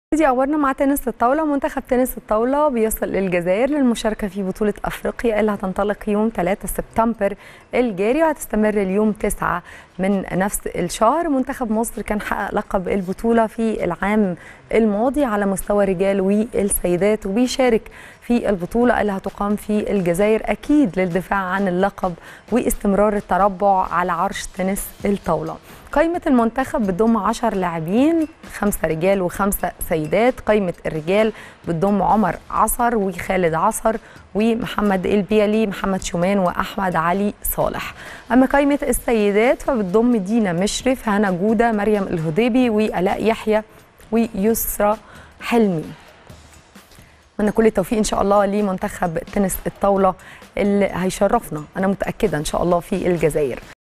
دي أخبارنا مع تنس الطاولة منتخب تنس الطاولة بيصل للجزائر للمشاركة في بطولة أفريقيا اللي هتنطلق يوم 3 سبتمبر الجاري وهتستمر اليوم 9 من نفس الشهر منتخب مصر كان حقق لقب البطولة في العام الماضي على مستوى الرجال والسيدات وبيشارك في البطولة اللي هتقام في الجزائر أكيد للدفاع عن اللقب واستمرار التربع على عرش تنس الطاولة قائمة المنتخب بتضم 10 لاعبين خمسة رجال وخمسة سيدات قائمة الرجال بتضم عمر عصر وخالد عصر ومحمد البيلي محمد شومان وأحمد علي صالح أما قائمة السيدات فبتضم دينا مشرف هنا جودة مريم الهضيبي وألاء يحيى ويسرى حلمي أتمنى كل التوفيق إن شاء الله لمنتخب تنس الطاولة اللي هيشرفنا أنا متأكدة إن شاء الله في الجزائر